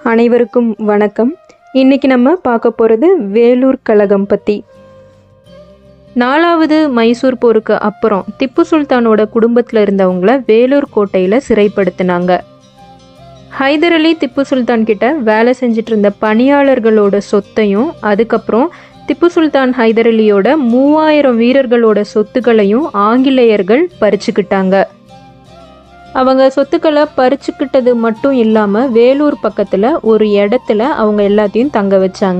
அனைவருக்கும் வணக்கம் இன்னைக்கு நம்ம பார்க்க போகிறது வேலூர் கழகம் பற்றி நாலாவது மைசூர் போருக்கு அப்புறம் திப்பு சுல்தானோட குடும்பத்தில் இருந்தவங்கள வேலூர் கோட்டையில் சிறைப்படுத்தினாங்க ஹைதர் அலி திப்பு சுல்தான் கிட்ட வேலை செஞ்சுட்டு இருந்த பணியாளர்களோட சொத்தையும் அதுக்கப்புறம் திப்பு சுல்தான் ஹைதர் அலியோட மூவாயிரம் வீரர்களோட சொத்துக்களையும் ஆங்கிலேயர்கள் பறிச்சுக்கிட்டாங்க அவங்க சொத்துக்களை பறிச்சுக்கிட்டது மட்டும் இல்லாமல் வேலூர் பக்கத்தில் ஒரு இடத்துல அவங்க எல்லாத்தையும் தங்க வச்சாங்க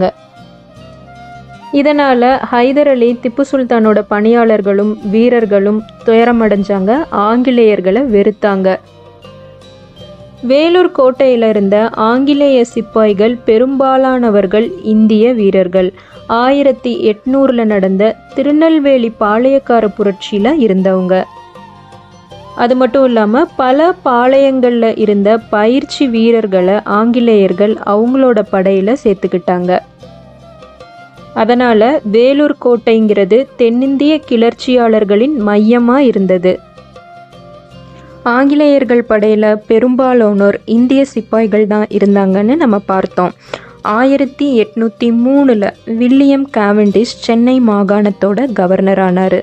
இதனால் ஹைதர் அலி திப்பு சுல்தானோட பணியாளர்களும் வீரர்களும் துயரமடைஞ்சாங்க ஆங்கிலேயர்களை வெறுத்தாங்க வேலூர் கோட்டையில் இருந்த ஆங்கிலேய சிப்பாய்கள் பெரும்பாலானவர்கள் இந்திய வீரர்கள் ஆயிரத்தி எட்நூறில் நடந்த திருநெல்வேலி பாளையக்கார புரட்சியில் இருந்தவங்க அது மட்டும் இல்லாமல் பல பாளையங்களில் இருந்த பயிற்சி வீரர்களை ஆங்கிலேயர்கள் அவங்களோட படையில் சேர்த்துக்கிட்டாங்க அதனால் வேலூர் கோட்டைங்கிறது தென்னிந்திய கிளர்ச்சியாளர்களின் மையமாக இருந்தது ஆங்கிலேயர்கள் படையில் பெரும்பாலானோர் இந்திய சிப்பாய்கள் தான் இருந்தாங்கன்னு நம்ம பார்த்தோம் ஆயிரத்தி எட்நூற்றி மூணில் வில்லியம் கேவண்டிஷ் சென்னை மாகாணத்தோட கவர்னர் ஆனார்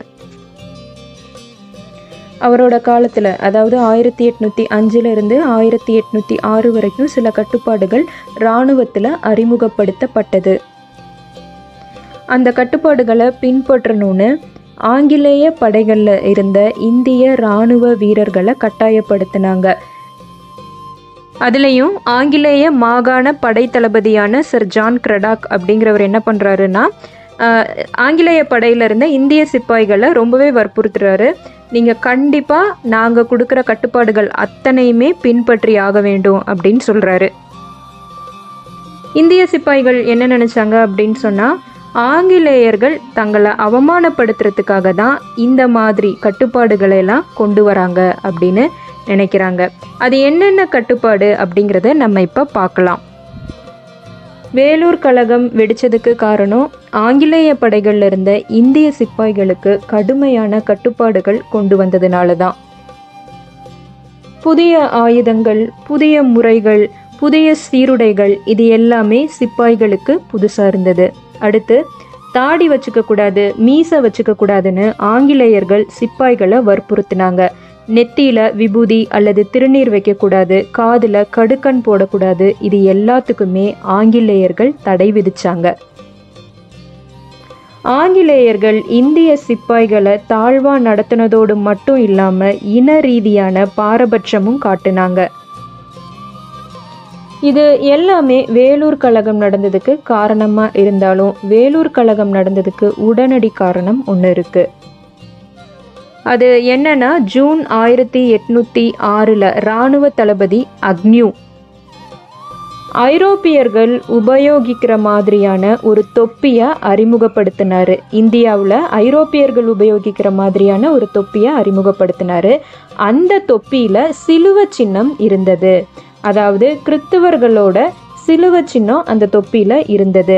அவரோட காலத்தில் அதாவது ஆயிரத்தி எட்நூற்றி அஞ்சிலிருந்து ஆயிரத்தி எட்நூற்றி ஆறு வரைக்கும் சில கட்டுப்பாடுகள் இராணுவத்தில் அறிமுகப்படுத்தப்பட்டது அந்த கட்டுப்பாடுகளை பின்பற்றணும்னு ஆங்கிலேய படைகளில் இருந்த இந்திய இராணுவ வீரர்களை கட்டாயப்படுத்தினாங்க அதுலேயும் ஆங்கிலேய மாகாண படைத்தளபதியான சர் ஜான் கிரடாக் அப்படிங்கிறவர் என்ன பண்ணுறாருன்னா ஆங்கிலேய படையில இருந்த இந்திய சிப்பாய்களை ரொம்பவே வற்புறுத்துறாரு நீங்கள் கண்டிப்பாக நாங்கள் கொடுக்குற கட்டுப்பாடுகள் அத்தனையுமே பின்பற்றி ஆக வேண்டும் அப்படின்னு சொல்கிறாரு இந்திய சிப்பாய்கள் என்ன நினச்சாங்க அப்படின்னு சொன்னால் ஆங்கிலேயர்கள் தங்களை அவமானப்படுத்துறதுக்காக தான் இந்த மாதிரி கட்டுப்பாடுகளை எல்லாம் கொண்டு வராங்க அப்படின்னு நினைக்கிறாங்க அது என்னென்ன கட்டுப்பாடு அப்படிங்கிறத நம்ம இப்போ பார்க்கலாம் வேலூர் கழகம் வெடிச்சதுக்கு காரணம் ஆங்கிலேய படைகள்ல இருந்த இந்திய சிப்பாய்களுக்கு கடுமையான கட்டுப்பாடுகள் கொண்டு வந்ததுனால தான் புதிய ஆயுதங்கள் புதிய முறைகள் புதிய சீருடைகள் இது எல்லாமே சிப்பாய்களுக்கு புதுசாக இருந்தது அடுத்து தாடி வச்சுக்க கூடாது மீசை வச்சுக்க கூடாதுன்னு ஆங்கிலேயர்கள் சிப்பாய்களை வற்புறுத்தினாங்க நெத்தியில விபூதி அல்லது திருநீர் வைக்கக்கூடாது காதில் கடுக்கன் போடக்கூடாது இது எல்லாத்துக்குமே ஆங்கிலேயர்கள் தடை விதிச்சாங்க ஆங்கிலேயர்கள் இந்திய சிப்பாய்களை தாழ்வா நடத்தினதோடு மட்டும் இல்லாம இன ரீதியான பாரபட்சமும் காட்டுனாங்க இது எல்லாமே வேலூர் கழகம் நடந்ததுக்கு காரணமா இருந்தாலும் வேலூர் கழகம் நடந்ததுக்கு உடனடி காரணம் ஒன்று இருக்கு அது என்னன்னா ஜூன் ஆயிரத்தி எட்நூத்தி ஆறில் இராணுவ தளபதி அக்னியூ ஐரோப்பியர்கள் உபயோகிக்கிற மாதிரியான ஒரு தொப்பியை அறிமுகப்படுத்தினாரு இந்தியாவில் ஐரோப்பியர்கள் உபயோகிக்கிற மாதிரியான ஒரு தொப்பியை அறிமுகப்படுத்தினாரு அந்த தொப்பியில் சிலுவ சின்னம் இருந்தது அதாவது கிறிஸ்துவர்களோட சிலுவ சின்னம் அந்த தொப்பியில் இருந்தது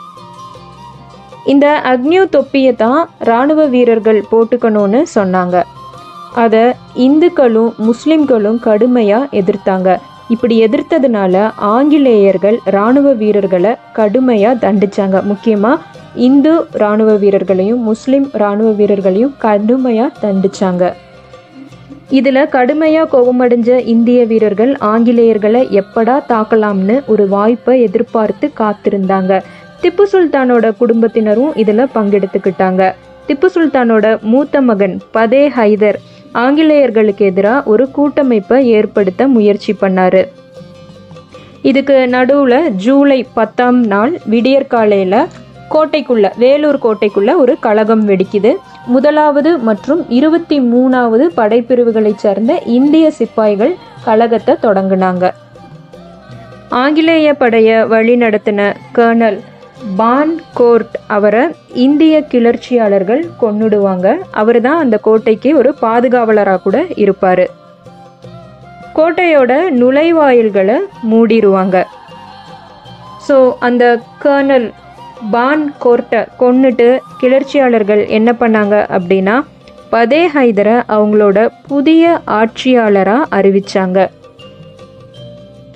இந்த அக்னியூ தொப்பியை தான் இராணுவ வீரர்கள் போட்டுக்கணும்னு சொன்னாங்க அதை இந்துக்களும் முஸ்லிம்களும் கடுமையாக எதிர்த்தாங்க இப்படி எதிர்த்ததுனால ஆங்கிலேயர்கள் இராணுவ வீரர்களை கடுமையாக தண்டிச்சாங்க முக்கியமாக இந்து இராணுவ வீரர்களையும் முஸ்லிம் இராணுவ வீரர்களையும் கடுமையாக தண்டிச்சாங்க இதில் கடுமையாக கோபமடைஞ்ச இந்திய வீரர்கள் ஆங்கிலேயர்களை எப்படா தாக்கலாம்னு ஒரு வாய்ப்பை எதிர்பார்த்து காத்திருந்தாங்க திப்பு சுல்தானோட குடும்பத்தினரும் இதில் பங்கெடுத்துக்கிட்டாங்க திப்பு சுல்தானோட மூத்த மகன் பதே ஹைதர் ஆங்கிலேயர்களுக்கு எதிராக ஒரு கூட்டமைப்பை ஏற்படுத்த முயற்சி பண்ணாரு இதுக்கு நடுவில் ஜூலை பத்தாம் நாள் விடியற்காலையில் கோட்டைக்குள்ள வேலூர் கோட்டைக்குள்ள ஒரு கழகம் வெடிக்குது முதலாவது மற்றும் இருபத்தி மூணாவது படைப்பிரிவுகளைச் சேர்ந்த இந்திய சிப்பாய்கள் கழகத்தை தொடங்கினாங்க ஆங்கிலேய படையை வழிநடத்தின கர்னல் பான் கோர்ட் அவரை இந்திய கிளர்ச்சியாளர்கள் கொன்னுடுவாங்க அவர் தான் அந்த கோட்டைக்கு ஒரு பாதுகாவலராக கூட இருப்பார் கோட்டையோட நுழைவாயில்களை மூடிடுவாங்க ஸோ அந்த கர்னல் பான் கோர்ட்டை கொன்னுட்டு கிளர்ச்சியாளர்கள் என்ன பண்ணாங்க அப்படின்னா பதே ஹைதரை அவங்களோட புதிய ஆட்சியாளராக அறிவிச்சாங்க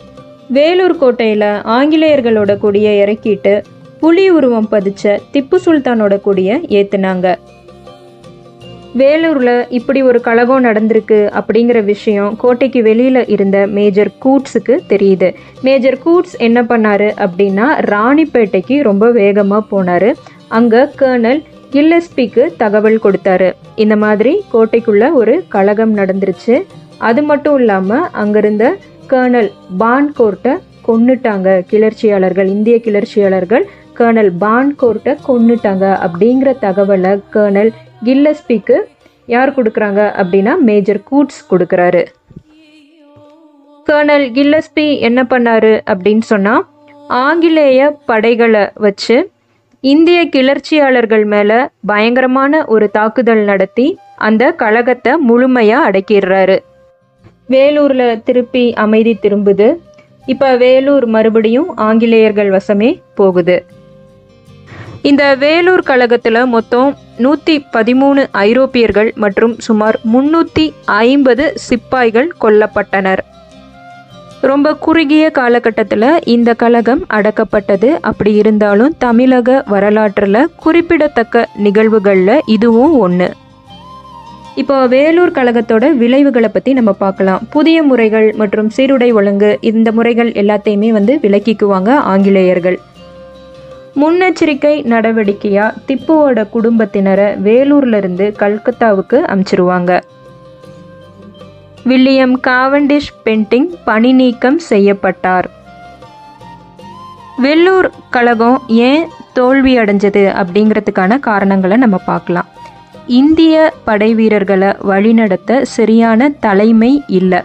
வேலூர் கோட்டையில் ஆங்கிலேயர்களோட கொடியை இறக்கிட்டு புலி உருவம் பதிச்ச திப்பு சுல்தானோட கொடியை ஏத்துனாங்க வேலூரில் இப்படி ஒரு கழகம் நடந்திருக்கு அப்படிங்கிற விஷயம் கோட்டைக்கு வெளியில் இருந்த மேஜர் கூட்ஸுக்கு தெரியுது மேஜர் கூட்ஸ் என்ன பண்ணாரு அப்படின்னா ராணிப்பேட்டைக்கு ரொம்ப வேகமாக போனார் அங்கே கர்னல் கில்லஸ்பிக்கு தகவல் கொடுத்தாரு இந்த மாதிரி கோட்டைக்குள்ள ஒரு கழகம் நடந்துருச்சு அது மட்டும் இல்லாமல் அங்கிருந்த கர்னல் பான்கோர்ட்டை கொன்னுட்டாங்க கிளர்ச்சியாளர்கள் இந்திய கிளர்ச்சியாளர்கள் கர்னல் பான்கோர்ட்டை கொன்னுட்டாங்க அப்படிங்கிற தகவலை கர்னல் கில்லஸ்பிக்கு யார் கொடுக்குறாங்க அப்படின்னா மேஜர் கூட்ஸ் கொடுக்குறாரு கர்னல் கில்லஸ்பி என்ன பண்ணாரு அப்படின்னு சொன்னால் ஆங்கிலேய படைகளை வச்சு இந்திய கிளர்ச்சியாளர்கள் மேலே பயங்கரமான ஒரு தாக்குதல் நடத்தி அந்த கழகத்தை முழுமையாக அடக்கிடுறாரு வேலூரில் திருப்பி அமைதி திரும்புது இப்போ வேலூர் மறுபடியும் ஆங்கிலேயர்கள் வசமே போகுது இந்த வேலூர் கழகத்தில் மொத்தம் நூற்றி பதிமூணு ஐரோப்பியர்கள் மற்றும் சுமார் முன்னூற்றி ஐம்பது சிப்பாய்கள் கொல்லப்பட்டனர் ரொம்ப குறுகிய காலகட்டத்தில் இந்த கழகம் அடக்கப்பட்டது அப்படி இருந்தாலும் தமிழக வரலாற்றில் குறிப்பிடத்தக்க நிகழ்வுகளில் இதுவும் ஒன்று இப்போ வேலூர் கழகத்தோட விளைவுகளை பற்றி நம்ம பார்க்கலாம் புதிய முறைகள் மற்றும் சீருடை ஒழுங்கு இந்த முறைகள் எல்லாத்தையுமே வந்து விலக்கிக்குவாங்க ஆங்கிலேயர்கள் முன்னெச்சரிக்கை நடவடிக்கையாக திப்புவோட குடும்பத்தினரை வேலூர்லேருந்து கல்கத்தாவுக்கு அனுப்பிச்சிருவாங்க வில்லியம் காவண்டிஷ் பென்டிங் பணி நீக்கம் செய்யப்பட்டார் வெள்ளூர் கழகம் ஏன் தோல்வி அடைஞ்சது அப்படிங்கிறதுக்கான காரணங்களை நம்ம பார்க்கலாம் இந்திய படை வீரர்களை வழிநடத்த சரியான தலைமை இல்லை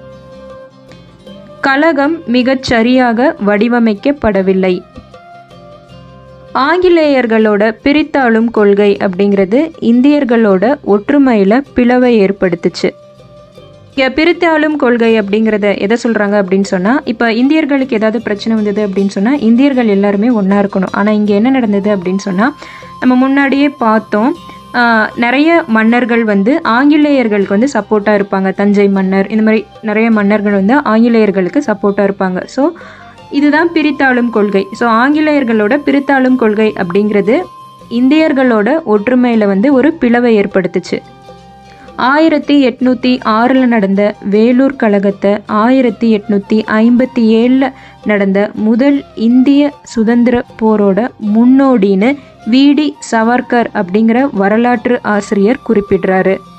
கழகம் மிகச் சரியாக வடிவமைக்கப்படவில்லை ஆங்கிலேயர்களோட பிரித்தாளும் கொள்கை அப்படிங்கிறது இந்தியர்களோட ஒற்றுமையில் பிளவை ஏற்படுத்துச்சு இங்கே பிரித்தாளும் கொள்கை அப்படிங்கிறத எதை சொல்கிறாங்க அப்படின்னு சொன்னால் இப்போ இந்தியர்களுக்கு ஏதாவது பிரச்சனை வந்தது அப்படின்னு சொன்னால் இந்தியர்கள் எல்லாருமே ஒன்றா இருக்கணும் ஆனால் இங்கே என்ன நடந்தது அப்படின்னு சொன்னால் நம்ம முன்னாடியே பார்த்தோம் ஆஹ், நிறைய மன்னர்கள் வந்து ஆங்கிலேயர்களுக்கு வந்து சப்போர்ட்டாக இருப்பாங்க தஞ்சை மன்னர் இந்த மாதிரி நிறைய மன்னர்கள் வந்து ஆங்கிலேயர்களுக்கு சப்போர்ட்டாக இருப்பாங்க ஸோ இதுதான் பிரித்தாளும் கொள்கை ஸோ ஆங்கிலேயர்களோட பிரித்தாளும் கொள்கை அப்படிங்கிறது இந்தியர்களோட ஒற்றுமையில் வந்து ஒரு பிளவை ஏற்படுத்துச்சு ஆயிரத்தி எட்நூற்றி ஆறில் நடந்த வேலூர் கழகத்தை ஆயிரத்தி எட்நூற்றி ஐம்பத்தி ஏழில் நடந்த முதல் இந்திய சுதந்திர போரோட முன்னோடின்னு விடி சவர்கர் அப்படிங்கிற வரலாற்று ஆசிரியர் குறிப்பிடுறாரு